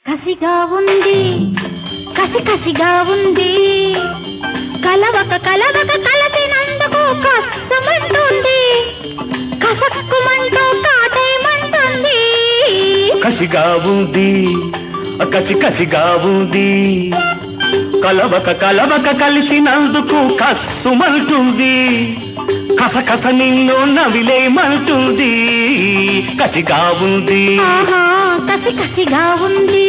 కసిగా ఉంది కసి కసిగా ఉంది కలవక కలవక కలసినందుకు కష్టమంటుంది కసక్కుమంటూ కాటేయమంటుంది కసిగా ఉంది కసి కసిగా ఉంది కలవక కలవక కలిసినందుకు కస్సుమంటుంది కసకస నిన్ను నవిలేమంటుంది కసిగా ఉంది ఆహా కసి కసిగా ఉంది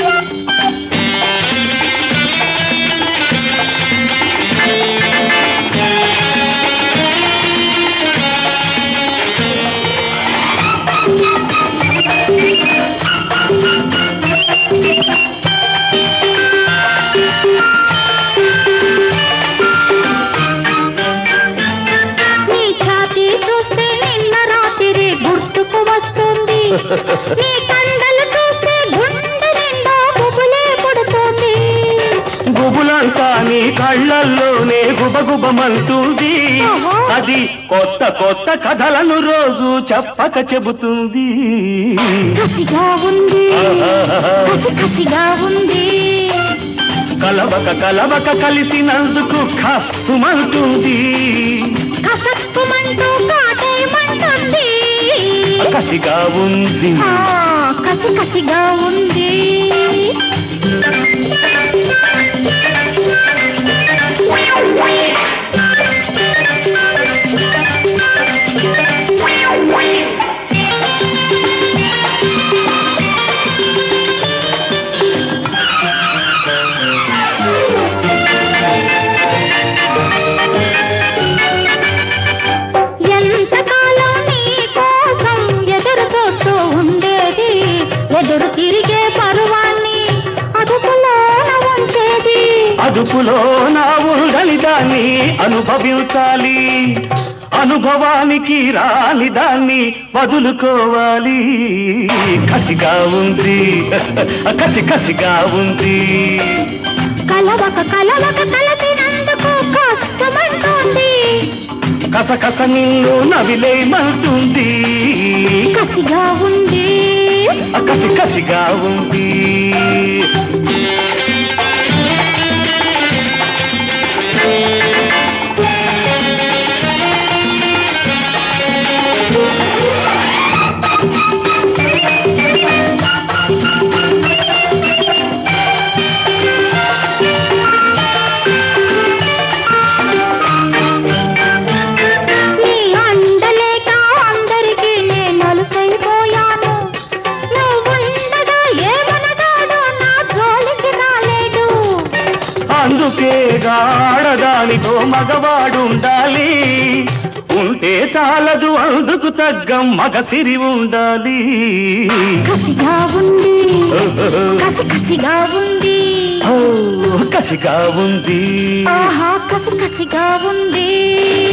నీ ఛాతీ చూస్తే నిన్న రాత్రి గుర్తుకు వస్తుంది నీ కండలు చూస్తే గుండె నిండా బుబులే పుడుతుంది గుబులంతా నీ కళ్ళల్లోనే గుబగుబమంటుంది ఓహో. అది కొత్త కొత్త కథలను రోజు చెప్పక చెబుతుంది కసిగా ఉంది కసి కసిగా ఉంది కలవక కలవక కలిసినందుకు కస్తుమంటుంది కసక్కుమంటూ కాటేయమంటుంది కసిగా ఉంది ఆ, కసి కసిగా ఉంది ఎంతకాలం నీ కోసం ఎదురు చూస్తూ ఉండేది ఎదురు తిరిగే పరువాన్ని అదుపులోన ఉంచేది అదుపులో నా ఉండని దాన్ని అనుభవించాలి అనుభవానికి రాని దాన్ని వదులుకోవాలి కసిగా ఉంది కసి కసిగా ఉంది కలవక కలవక కలసినందుకు కష్టమంటుంది కసకస నిన్ను నవిలేమంటుంది కసిగా ఉంది కసి కసిగా ఉంది నీ అండలేక అందరికీ నేను అలుసైపోయాను నువ్వుండగా ఏమనగాడో నా జోలికి రాలేడు అందుకే ఆడదానితో మగవాడుండాలి ఉంటే చాలదు అందుకు తగ్గ మగసిరి ఉండాలి కసిగా ఉంది కసి కసిగా ఉంది ఓ, కసిగా ఉంది ఆహా కసి కసిగా ఉంది